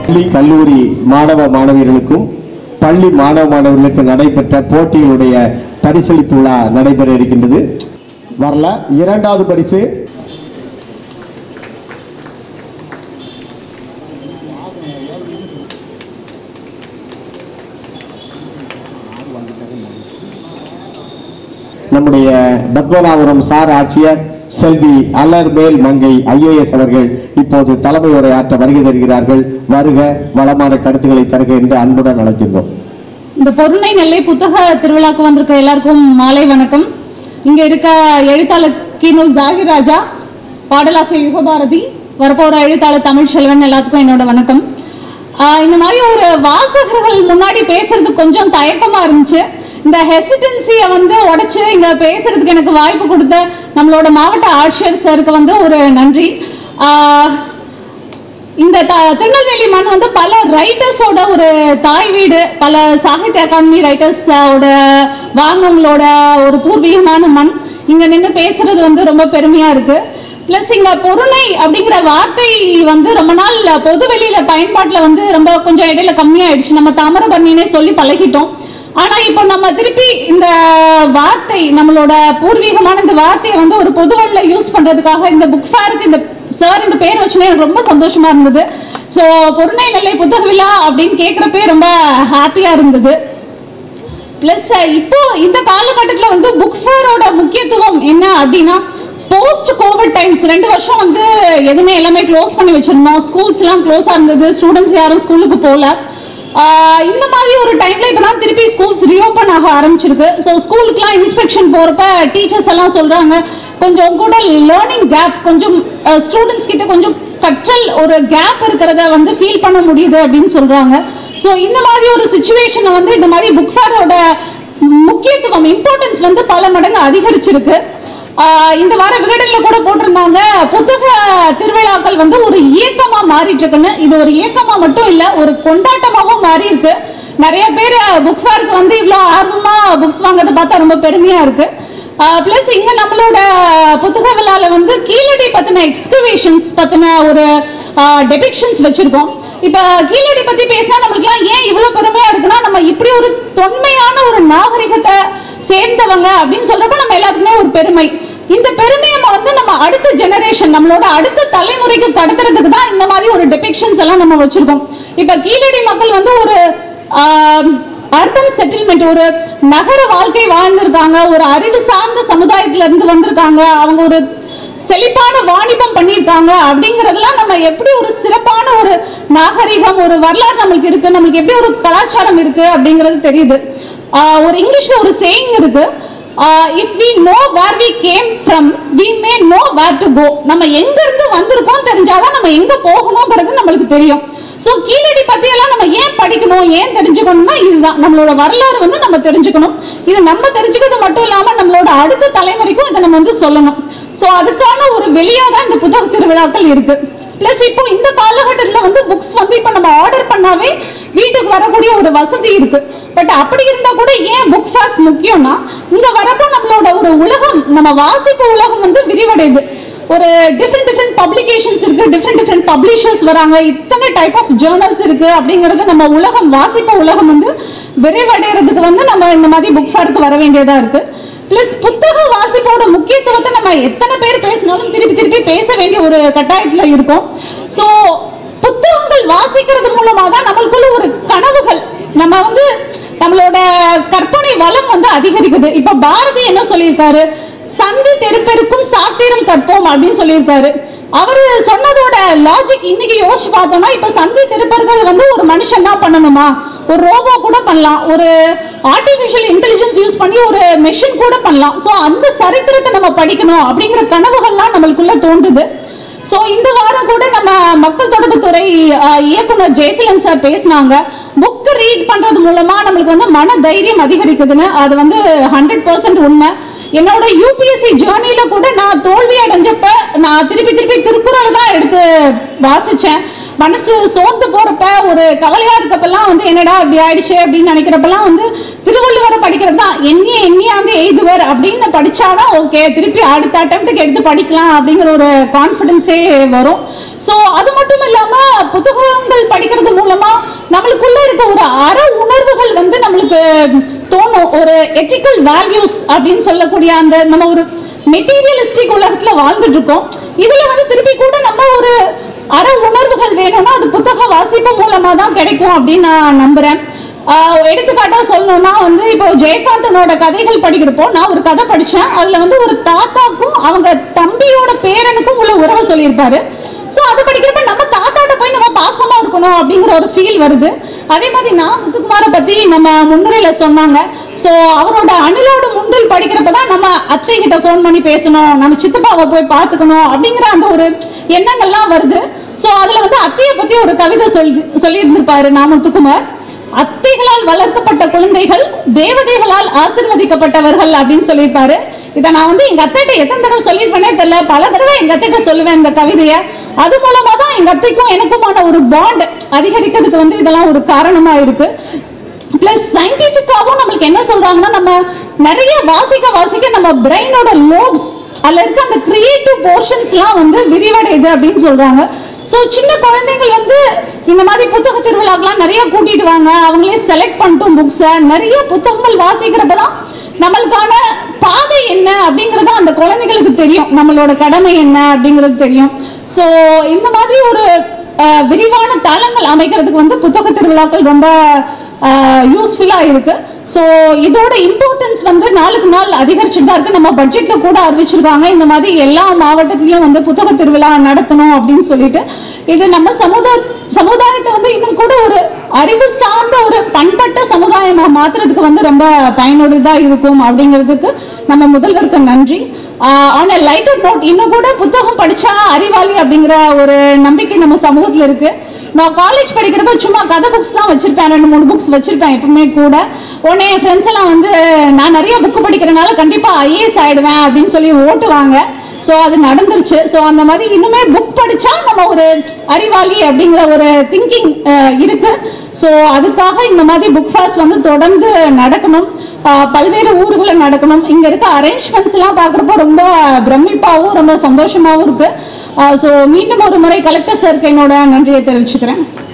பள்ளி கல்லூரி மாணவ மாணவியர்களுக்கும் பள்ளி மாணவ மாணவர்களுக்கு நடைபெற்ற போட்டிகளுடைய பரிசளிப்பு விழா நடைபெற இருக்கின்றது வரல இரண்டாவது பரிசு நம்முடைய பத்மநாபபுரம் சார் ஆட்சியர் செல்வி அலர்மேல் மங்கை ஐஏஎஸ் அவர்கள் இப்போது தலைமை உரையாற்ற வருகை தருகிறார்கள் வருக வளமான கருத்துக்களை தருக என்று அன்புடன் அழைக்கின்றோம் இந்த பொருணை நெல்லை புத்தக திருவிழாக்கு வந்திருக்க எல்லாருக்கும் மாலை வணக்கம் இங்க இருக்க எழுத்தாளர் கீனூல் ஜாகிர் ராஜா பாடலாசிரியர் யுகபாரதி வரப்போற எழுத்தாளர் தமிழ் செல்வன் எல்லாத்துக்கும் என்னோட வணக்கம் ஆஹ் இந்த மாதிரி ஒரு வாசகர்கள் முன்னாடி பேசுறதுக்கு கொஞ்சம் தயக்கமா இருந்துச்சு இந்த ஹெசிடென்சியை வந்து உடைச்சு இங்க பேசுறதுக்கு எனக்கு வாய்ப்பு கொடுத்த நம்மளோட மாவட்ட ஆட்சியர் சாருக்கு வந்து ஒரு நன்றி ஆஹ் இந்த த- திருநெல்வேலி மண் வந்து பல ரைட்டர்ஸோட ஒரு தாய் வீடு பல சாகித்ய அகாடமி ரைட்டர்ஸோட வாங்கினவங்களோட ஒரு பூர்வீகமான மண் இங்க நின்று பேசுறது வந்து ரொம்ப பெருமையா இருக்கு பிளஸ் இங்க பொருணை அப்படிங்கிற வார்த்தை வந்து ரொம்ப நாள் பொது வெளியில பயன்பாட்டுல வந்து ரொம்ப கொஞ்சம் இடையில கம்மியாயிடுச்சு நம்ம தாமிரபரணினே சொல்லி பழகிட்டோம் ஆனா இப்போ நம்ம திருப்பி இந்த வார்த்தை நம்மளோட பூர்வீகமான இந்த வார்த்தையை வந்து ஒரு பொதுவெளில யூஸ் பண்றதுக்காக இந்த புக் ஃபேருக்கு இந்த சார் இந்த பேர் வச்சுனே எனக்கு ரொம்ப சந்தோஷமா இருந்தது ஸோ பொருணை நெல்லை புத்தக விழா அப்படின்னு கேட்குறப்பே ரொம்ப ஹாப்பியா இருந்தது பிளஸ் இப்போ இந்த காலகட்டத்தில் வந்து புக் ஃபேரோட முக்கியத்துவம் என்ன அப்படின்னா போஸ்ட் கோவிட் டைம்ஸ் ரெண்டு வருஷம் வந்து எதுவுமே எல்லாமே க்ளோஸ் பண்ணி வச்சிருந்தோம் ஸ்கூல்ஸ் எல்லாம் க்ளோஸா இருந்தது ஸ்டூடெண்ட்ஸ் யாரும் ஸ்கூலுக்கு போகல ஆஹ் இந்த மாதிரி ஒரு டைம்ல இப்பதான் திருப்பி ஸ்கூல்ஸ் ரீஓபன் ஆக ஆரம்பிச்சிருக்கு ஸோ ஸ்கூலுக்குலாம் இன்ஸ்பெக்ஷன் போறப்ப டீச்சர்ஸ் எல்லாம் சொல்றாங்க கொஞ்சம் கூட லேர்னிங் கேப் கொஞ்சம் ஸ்டூடெண்ட்ஸ் கிட்ட கொஞ்சம் கற்றல் ஒரு கேப் இருக்கிறத வந்து ஃபீல் பண்ண முடியுது அப்படின்னு சொல்றாங்க ஸோ இந்த மாதிரி ஒரு சுச்சுவேஷனை வந்து இந்த மாதிரி புக் ஃபேரோட முக்கியத்துவம் இம்பார்ட்டன்ஸ் வந்து பல மடங்கு அதிகரிச்சிருக்கு ஆஹ் இந்த வார விகடன்ல கூட போட்டிருந்தாங்க புத்தக திருவிழாக்கள் வந்து ஒரு இயக்கமா மாறிட்டு இருக்குன்னு இது ஒரு இயக்கமா மட்டும் இல்ல ஒரு கொண்டாட்டமாவும் மாறி இருக்கு நிறைய பேர் புக் ஃபேருக்கு வந்து இவ்வளோ ஆர்வமா புக்ஸ் வாங்குறத பார்த்தா ரொம்ப பெருமையா இருக்கு பிளஸ் இங்க நம்மளோட புத்தக விழால வந்து கீழடி பத்தின எக்ஸ்கவேஷன்ஸ் பத்தின ஒரு டெபிக்ஷன்ஸ் வச்சிருக்கோம் இப்ப கீழடி பத்தி பேசினா நம்மளுக்குலாம் ஏன் இவ்வளவு பெருமையா இருக்குன்னா நம்ம இப்படி ஒரு தொன்மையான ஒரு நாகரிகத்தை சேர்ந்தவங்க அப்படின்னு சொல்றப்ப நம்ம எல்லாத்துக்குமே ஒரு பெருமை இந்த பெருமையை வந்து நம்ம அடுத்த ஜெனரேஷன் நம்மளோட அடுத்த தலைமுறைக்கு கடத்துறதுக்கு தான் இந்த மாதிரி ஒரு டெபிக்ஷன்ஸ் எல்லாம் நம்ம வச்சிருக்கோம் இப்ப கீழடி மக்கள் வந்து ஒரு அர்பன் செட்டில்மெண்ட் ஒரு நகர வாழ்க்கை வாழ்ந்திருக்காங்க ஒரு அறிவு சார்ந்த சமுதாயத்துல இருந்து வந்திருக்காங்க அவங்க ஒரு செழிப்பான வாணிபம் பண்ணியிருக்காங்க அப்படிங்கறதெல்லாம் நம்ம எப்படி ஒரு சிறப்பான ஒரு நாகரிகம் ஒரு வரலாறு நம்மளுக்கு இருக்கு நம்மளுக்கு எப்படி ஒரு கலாச்சாரம் இருக்கு அப்படிங்கிறது தெரியுது ஆஹ் ஒரு இங்கிலீஷ்ல ஒரு சேயிங் இருக்கு if we know where we came from we may know where to go நம்ம எங்க இருந்து வந்திருக்கோம் தெரிஞ்சாதான் நம்ம எங்க போகணுங்கிறது நம்மளுக்கு தெரியும் சோ கீழடி பத்தி எல்லாம் நம்ம ஏன் படிக்கணும் ஏன் தெரிஞ்சுக்கணும்னா இதுதான் நம்மளோட வரலாறு வந்து நம்ம தெரிஞ்சுக்கணும் இது நம்ம தெரிஞ்சுக்கிறது மட்டும் இல்லாம நம்மளோட அடுத்த தலைமுறைக்கும் இதை நம்ம வந்து சொல்லணும் சோ அதுக்கான ஒரு வெளியா தான் இந்த புத்தக திருவிழாக்கள் இருக்கு பிளஸ் இப்போ இந்த காலகட்டத்துல வந்து புக்ஸ் வந்து இப்போ நம்ம ஆர்டர் பண்ணாவே வீட்டுக்கு வரக்கூடிய ஒரு வசதி இருக்கு பட் அப்படி இருந்தா கூட ஏன் புக் ஃபேர்ஸ் முக்கியம்னா இங்க வரப்போ நம்மளோட ஒரு உலகம் நம்ம வாசிப்பு உலகம் வந்து விரிவடையுது ஒரு டிஃப்ரெண்ட் டிஃப்ரெண்ட் பப்ளிகேஷன்ஸ் இருக்கு டிஃப்ரெண்ட் டிஃப்ரெண்ட் பப்ளிஷர்ஸ் வராங்க இத்தனை டைப் ஆஃப் ஜேர்னல்ஸ் இருக்கு அப்படிங்கறது நம்ம உலகம் வாசிப்பு உலகம் வந்து விரைவடைறதுக்கு வந்து நம்ம இந்த மாதிரி புக் ஃபேருக்கு வர வேண்டியதா இருக்கு பிளஸ் புத்தக வாசிப்போட முக்கியத்துவத்தை நம்ம எத்தனை பேர் பேசினாலும் திருப்பி திருப்பி பேச வேண்டிய ஒரு கட்டாயத்துல இருக்கோம் ஸோ புத்தகங்கள் வாசிக்கிறது மூலமா தான் நம்மளுக்குள்ள ஒரு கனவுகள் நம்ம வந்து நம்மளோட கற்பனை வளம் வந்து அதிகரிக்குது இப்ப பாரதி என்ன சொல்லியிருக்காரு சந்தி தெருப்பெருக்கும் சாத்திரம் கற்போம் அப்படின்னு சொல்லியிருக்காரு அவரு சொன்னதோட லாஜிக் இன்னைக்கு யோசிச்சு பார்த்தோம்னா இப்ப சந்தி திருப்பர்கள் வந்து ஒரு மனுஷன் தான் பண்ணணுமா ஒரு ரோபோ கூட பண்ணலாம் ஒரு ஆர்டிஃபிஷியல் இன்டெலிஜென்ஸ் யூஸ் பண்ணி ஒரு மெஷின் கூட பண்ணலாம் ஸோ அந்த சரித்திரத்தை நம்ம படிக்கணும் அப்படிங்கிற கனவுகள்லாம் நம்மளுக்குள்ள தோன்றுது ஸோ இந்த வாரம் கூட நம்ம மக்கள் தொடர்புத்துறை அஹ், இயக்குனர் ஜெயசீலன் சார் பேசினாங்க புக் ரீட் பண்றது மூலமா நம்மளுக்கு வந்து மன தைரியம் அதிகரிக்குதுன்னு அது வந்து ஹண்ட்ரட் பர்சன்ட் உண்மை என்னோட யூபிஎஸ்சி ஜேர்னில கூட நான் தோல்வி அடைஞ்சப்ப நான் திருப்பி திருப்பி திருக்குறள் தான் எடுத்து வாசிச்சேன் மனசு சோர்ந்து போறப்ப ஒரு கவலையா இருக்கப்பெல்லாம் வந்து என்னடா இப்படி ஆயிடுச்சு அப்படின்னு நினைக்கிறப்பெல்லாம் வந்து திருவள்ளுவரை படிக்கிறது தான் எண்ணிய எண்ணியாக எய்துவர் அப்படின்னு படிச்சாதான் ஓகே திருப்பி அடுத்த அட்டம்ப்ட்டுக்கு எடுத்து படிக்கலாம் அப்படிங்கிற ஒரு கான்ஃபிடென்ஸே வரும் ஸோ அது மட்டும் இல்லாம புத்தகங்கள் படிக்கிறது மூலமா நம்மளுக்குள்ள இருக்க ஒரு அற உணர்வுகள் வந்து நம்மளுக்கு தோணும் ஒரு எத்திக்கல் வேல்யூஸ் அப்படின்னு சொல்லக்கூடிய அந்த நம்ம ஒரு மெட்டீரியலிஸ்டிக் உலகத்துல வாழ்ந்துட்டு இருக்கோம் இதுல வந்து திருப்பி கூட நம்ம ஒரு அற உணர்வுகள் வேணும்னா அது புத்தக வாசிப்பு மூலமா தான் கிடைக்கும் அப்படின்னு நான் நம்புறேன் ஆஹ் எடுத்துக்காட்டா சொல்லணும்னா வந்து இப்போ ஜெயகாந்தனோட கதைகள் படிக்கிறப்போ நான் ஒரு கதை படிச்சேன் அதுல வந்து ஒரு தாத்தாக்கும் அவங்க தம்பியோட பேரனுக்கும் உள்ள உறவை சொல்லியிருப்பாரு சோ அது படிக்கிறப்ப நம்ம தாத்தாட்ட போய் நம்ம பாசமா இருக்கணும் அப்படிங்கிற ஒரு ஃபீல் வருது அதே மாதிரி நான் முத்துக்குமாரை பத்தி நம்ம முன்னுரையில சொன்னாங்க சோ அவரோட அணிலோட முன்றில் படிக்கிறப்ப தான் நம்ம அத்தை கிட்ட ஃபோன் பண்ணி பேசணும் நம்ம சித்தப்பாவை போய் பார்த்துக்கணும் அப்படிங்கிற அந்த ஒரு எண்ணங்கள்லாம் வருது சோ அதுல வந்து அத்தையை பத்தி ஒரு கவிதை சொல்லி சொல்லியிருந்திருப்பாரு நான் முத்துக்குமார் அத்தைகளால் வளர்க்கப்பட்ட குழந்தைகள் தேவதைகளால் ஆசிர்வதிக்கப்பட்டவர்கள் அப்படின்னு சொல்லியிருப்பாரு இதை நான் வந்து எங்க அத்தைகிட்ட எத்தனை தடவை சொல்லியிருப்பேனே தெரியல பல தடவை எங்க அத்தைகிட்ட சொல்லுவேன் இந்த கவிதையை அது மூலமா தான் எங்க அத்தைக்கும் எனக்குமான ஒரு பாண்ட் அதிகரிக்கிறதுக்கு வந்து இதெல்லாம் ஒரு காரணமா இருக்கு பிளஸ் சயின்டிபிக்காவும் நம்மளுக்கு என்ன சொல்றாங்கன்னா நம்ம நிறைய வாசிக்க வாசிக்க நம்ம பிரெயினோட லோப்ஸ் அதுல இருக்க அந்த கிரியேட்டிவ் போர்ஷன்ஸ்லாம் வந்து விரிவடையுது அப்படின்னு சொல்றாங்க ஸோ சின்ன குழந்தைகள் வந்து இந்த மாதிரி புத்தக திருவிழாக்கெல்லாம் நிறைய கூட்டிட்டு வாங்க அவங்களே செலக்ட் பண்ணிட்டும் புக்ஸை நிறைய புத்தகங்கள் வாசிக்கிறப்பதான் நம்மளுக்கான பாதை என்ன அப்படிங்கறது அந்த குழந்தைகளுக்கு தெரியும் நம்மளோட கடமை என்ன அப்படிங்கிறது தெரியும் ஸோ இந்த மாதிரி ஒரு அஹ், விரிவான தளங்கள் அமைக்கிறதுக்கு வந்து புத்தக திருவிழாக்கள் ரொம்ப யூஸ்ஃபுல்லா இருக்கு ஸோ இதோட இம்பார்ட்டன்ஸ் வந்து நாளுக்கு நாள் அதிகரிச்சுட்டு தான் இருக்கு நம்ம பட்ஜெட்ல கூட அறிவிச்சிருக்காங்க இந்த மாதிரி எல்லா மாவட்டத்திலயும் வந்து புத்தக திருவிழா நடத்தணும் அப்படின்னு சொல்லிட்டு இது நம்ம சமுதாய சமுதாயத்தை வந்து இன்னும் கூட ஒரு அறிவு சார்ந்த ஒரு பண்பட்ட சமுதாயமா மாத்துறதுக்கு வந்து ரொம்ப பயனுள்ளதா இருக்கும் அப்படிங்கிறதுக்கு நம்ம முதல்வருக்கு நன்றி ஆன் a லைட்டர் நோட் இன்னும் கூட புத்தகம் படிச்சா அறிவாளி அப்படிங்கிற ஒரு நம்பிக்கை நம்ம சமூகத்துல இருக்கு நான் காலேஜ் படிக்கிறப்ப சும்மா கதை புக்ஸ் தான் வச்சிருப்பேன் ரெண்டு மூணு புக்ஸ் வச்சிருப்பேன் எப்பவுமே கூட உடனே என் ஃப்ரெண்ட்ஸ் எல்லாம் வந்து நான் நிறைய புக் படிக்கிறனால கண்டிப்பா ஐஏஎஸ் ஆயிடுவேன் அப்படின்னு சொல்லி ஓட்டுவாங்க ஸோ அது நடந்துருச்சு ஸோ அந்த மாதிரி இன்னுமே புக் படிச்சா நம்ம ஒரு அறிவாளி அப்படிங்கிற ஒரு திங்கிங் இருக்கு ஸோ அதுக்காக இந்த மாதிரி புக் ஃபேர்ஸ் வந்து தொடர்ந்து நடக்கணும் அஹ், பல்வேறு ஊர்களில் நடக்கணும் இங்க இருக்க அரேஞ்ச்மெண்ட்ஸ் எல்லாம் பார்க்குறப்போ ரொம்ப பிரமிப்பாகவும் ரொம்ப சந்தோஷமாகவும் இருக்கு ஸோ மீண்டும் ஒரு முறை கலெக்டர் சாருக்கு என்னோட நன்றியை தெரிவிச்சுக்கிறேன்